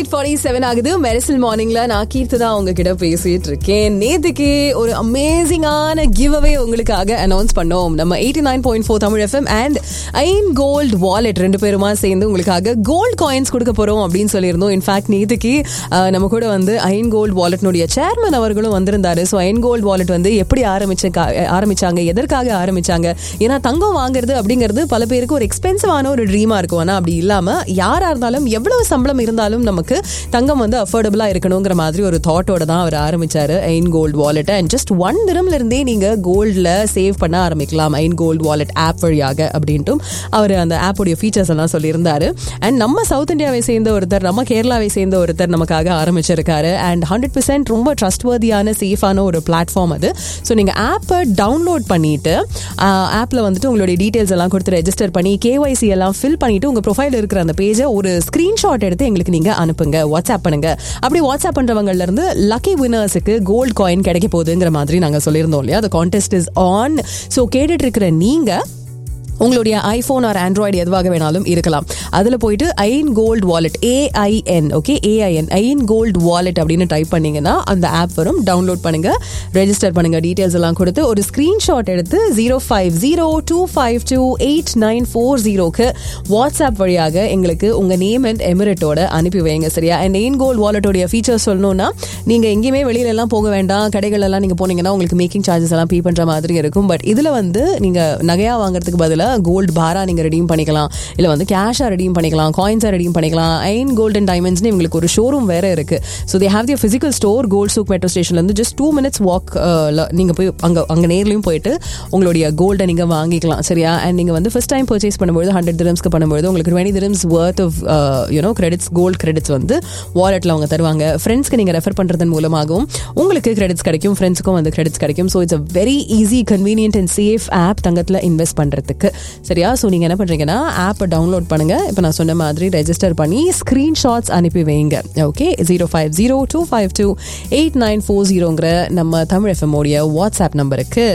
eight forty seven ஆகுது மெரிசல் மார்னிங்ல நான் கீர்த்து தான் உங்ககிட்ட பேசிட்டு இருக்கேன் நேத்துக்கு ஒரு அமேசிங்கான கிவ் அவே உங்களுக்காக அனௌன்ஸ் பண்ணோம் நம்ம eighty nine point four Tamil FM and Ain gold wallet ரெண்டு பேருமா சேர்ந்து உங்களுக்காக கோல்ட் காயின்ஸ் கொடுக்க போறோம் அப்படின்னு சொல்லியிருந்தோம் இன்ஃபேக்ட் நேத்துக்கு அஹ், நம்ம கூட வந்து ஐன் கோல்ட் வாலெட்னுடைய சேர்மன் அவர்களும் வந்திருந்தாரு ஸோ ஐன் கோல்ட் வாலெட் வந்து எப்படி ஆரம்பிச்ச ஆரம்பிச்சாங்க எதற்காக ஆரம்பிச்சாங்க ஏன்னா தங்கம் வாங்குறது அப்படிங்கிறது பல பேருக்கு ஒரு எக்ஸ்பென்சிவான ஒரு ட்ரீமா இருக்கும் ஆனா அப்படி இல்லாம யாரா இருந்தாலும் எவ்வளவு சம்பளம் இருந்தாலும் நமக்கு தங்கம் வந்து அஃபோர்டபுளா இருக்கணுங்கிற மாதிரி ஒரு தாட்டோட தான் அவர் ஆரம்பிச்சாரு Ain gold wallet and just one திரம்ல இருந்தே நீங்க கோல்ட்ல சேவ் பண்ண ஆரம்பிக்கலாம் ஐன் கோல்ட் வாலெட் ஆப் வழியாக அப்படின்ட்டும் அவர் அந்த ஆப்போடைய ஃபீச்சர்ஸ் எல்லாம் சொல்லியிருந்தாரு அண்ட் நம்ம சவுத் இந்தியாவை சேர்ந்த ஒருத்தர் நம்ம கேரளாவை சேர்ந்த ஒருத்தர் நமக்காக ஆரம்பிச்சிருக்காரு அண்ட் ஹண்ட்ரட் பர்சன்ட் ரொம்ப ட்ரஸ்ட்வர்தியான சேஃபான ஒரு பிளாட்ஃபார்ம் அது ஸோ நீங்க ஆப்பை டவுன்லோட் பண்ணிட்டு ஆப்ல வந்துட்டு உங்களுடைய டீடைல்ஸ் எல்லாம் கொடுத்து ரெஜிஸ்டர் பண்ணி கேஒய்சி எல்லாம் ஃபில் பண்ணிட்டு உங்க ப்ரொஃபைல் இருக்கிற அந்த பேஜை ஒரு ஸ்கிரீன்ஷாட் எடுத்து எங்களுக்கு நீங்க அனுப்புங்க வாட்ஸ்அப் பண்ணுங்க அப்படி வாட்ஸ்அப் பண்றவங்கல இருந்து லக்கி வினர்ஸுக்கு கோல்ட் காயின் கிடைக்க போகுதுங்கிற மாதிரி நாங்க சொல்லியிருந்தோம் இல்லையா அந்த கான்டெஸ்ட் இஸ் ஆன் ஸோ கேட்டுட்டு இருக்கிற நீங்க உங்களுடைய ஐஃபோன் ஆர் ஆண்ட்ராய்டு எதுவாக வேணாலும் இருக்கலாம் அதில் போயிட்டு Ain gold wallet AIN okay AIN Ain gold wallet அப்படின்னு டைப் பண்ணீங்கன்னா அந்த ஆப் வரும் டவுன்லோட் பண்ணுங்க ரெஜிஸ்டர் பண்ணுங்க டீட்டெயில்ஸ் எல்லாம் கொடுத்து ஒரு ஸ்க்ரீன்ஷாட் எடுத்து zero five zero two five two eight nine four ஜீரோக்கு வாட்ஸ்அப் வழியாக எங்களுக்கு உங்கள் நேம் அண்ட் எமிரேட்டோட அனுப்பி வைங்க சரியா அண்ட் எயின் கோல்ட் வாலெட்டோடைய ஃபீச்சர்ஸ் சொல்லணும்னா நீங்கள் எங்கேயுமே வெளியில எல்லாம் போக வேண்டாம் கடைகள் எல்லாம் நீங்கள் போனீங்கன்னா உங்களுக்கு மேக்கிங் சார்ஜஸ் எல்லாம் பே பண்ணுற மாதிரி இருக்கும் பட் இதில் வந்து நீங்கள் நகையாக வாங்குறதுக்கு பதிலாக கோல்டு பாரா நீங்கள் ரெடீம் பண்ணிக்கலாம் இல்லை வந்து கேஷாக ரெடீம் பண்ணிக்கலாம் காயின்ஸாக ரெடீம் பண்ணிக்கலாம் ஐன் கோல்ட் அண்ட் டைமண்ட்ஸ்னு இவங்களுக்கு ஒரு ஷோரூம் வேற இருக்கு so they have the physical store gold souk metro ஸ்டேஷன்லேருந்து ஜஸ்ட் டூ மினிட்ஸ் வாக் நீங்கள் போய் அங்கே அங்கே நேர்லையும் போயிட்டு உங்களுடைய கோல்டை நீங்கள் வாங்கிக்கலாம் சரியா அண்ட் நீங்கள் வந்து ஃபர்ஸ்ட் டைம் பர்ச்சேஸ் பண்ணும்போது ஹண்ட்ரட் திரம்ஸ்க்கு பண்ணும்போது உங்களுக்கு twenty dirhams worth of you know credits gold credits வந்து வாலெட்டில் அவங்க தருவாங்க ஃப்ரெண்ட்ஸ்க்கு நீங்கள் ரெஃபர் பண்ணுறதன் மூலமாகவும் உங்களுக்கு கிரெடிட்ஸ் கிடைக்கும் ஃப்ரெண்ட்ஸுக்கும் வந்து கிரெடிட்ஸ் கிடைக்கும் so it's a very easy convenient and safe app தங்கத்தில் இன்வெஸ்ட் பண்ணுறதுக்கு சரியா ஸோ நீங்கள் என்ன பண்ணுறீங்கன்னா ஆப்பை டவுன்லோட் பண்ணுங்கள் இப்போ நான் சொன்ன மாதிரி ரெஜிஸ்டர் பண்ணி ஸ்க்ரீன்ஷாட்ஸ் அனுப்பி வைங்க okay zero five zero two five two eight nine four ஜீரோங்கிற நம்ம தமிழ் எஃப்எம் உடைய வாட்ஸ்அப் நம்பருக்கு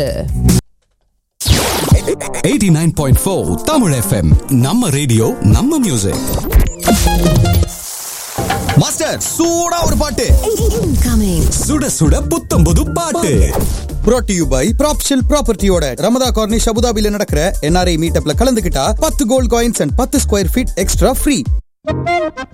89.4 தமிழ் எஃப்எம் நம்ம ரேடியோ நம்ம மியூசிக் மாஸ்டர் சூடா ஒரு பாட்டு சுட சுட புத்தம் புது பாட்டு brought to you by ப்ராப்ஷில் ப்ராப்பர்ட்டியோட ரமதா கார்னிஷ் அபுதாபில நடக்கிற என்ஆர்ஐ மீட்டப்ல கலந்துக்கிட்டா பத்து கோல்ட் காயின்ஸ் அண்ட் பத்து ஸ்கொயர் ஃபீட் எக்ஸ்ட்ரா ஃப்ரீ